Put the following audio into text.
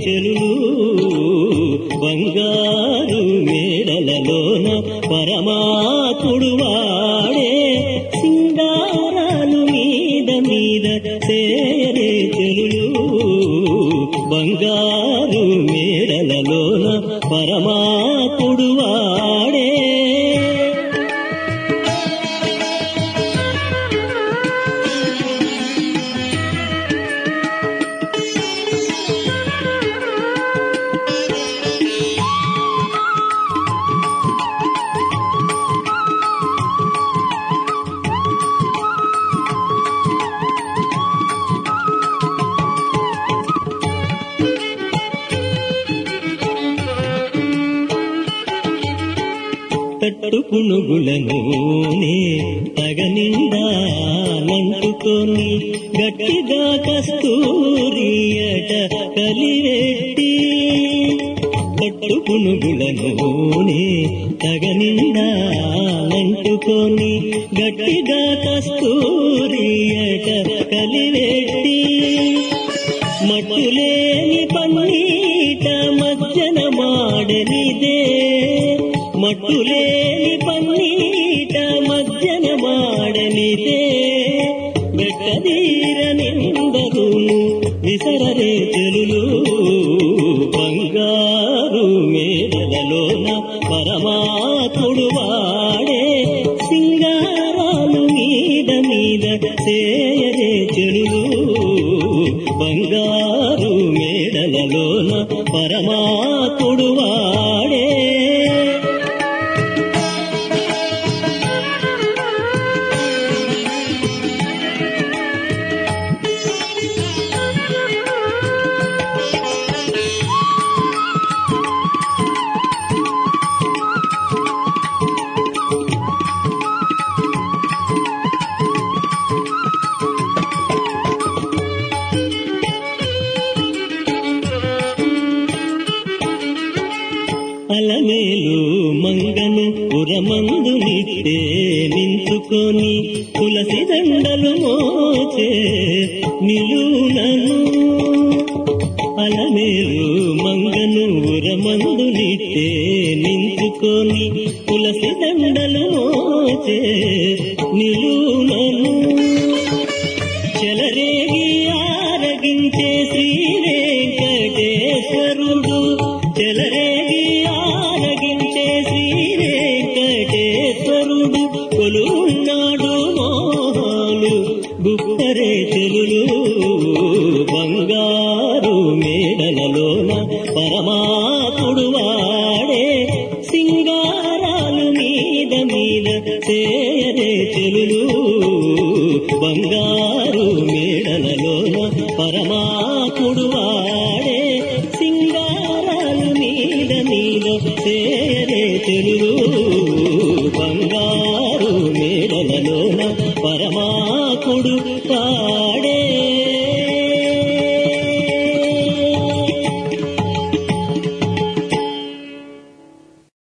చెలులు బంగారు మేడలలోన పరమాత్ముడు వాడే సింగారాలు మీద మీద చేయరే చెలులు బంగారు మేడలలోన పరమాత్ముడు వాడే తట్టు పునుగులను తగనిండా నంటుకొని గట్టిగా కస్తూరియట కలివెట్టి తట్టు పునుగులను తగనిండా నంటుకొని గట్టిగా కస్తూరియట కలివెట్టి మట్టులేని పన్నీట మజ్జన మాడనిదే మట్టులేని పన్నీట మజ్జన మాడనిదే ಬೆಟ್ಟದೀರ ನಿಂದರು విసరరే చెలులు బంగారు మేడలలోన పరమాత్ముడు వాడే సింగారాలు మీద మీద చేయరే చెలులు బంగారు మేడలలోన పరమాత్ముడు వాడే అలమేలు మంగను పురమందు నిట్టే నించుకొని తులసి దండలు మోచే నిలునను అలమేలు మంగను ఉరమందు నిట్టే నించుకొని తులసి దండలు మోచే నిలునను చెలరేగి ఆరగించే శ్రీ వెంకటేశ్వరుడు చెలరేగి ఆరగించే శ్రీ వెంకటేశ్వరుడు కొలున్నాడు మోహాలు గుప్పరే చెలులు బంగారు మేడలలోన పరమాత్ముడు వాడే సింగారాలు మీద మీద చేయరే చెలులు బంగారు మేడలలోన పరమాత్ముడు వాడే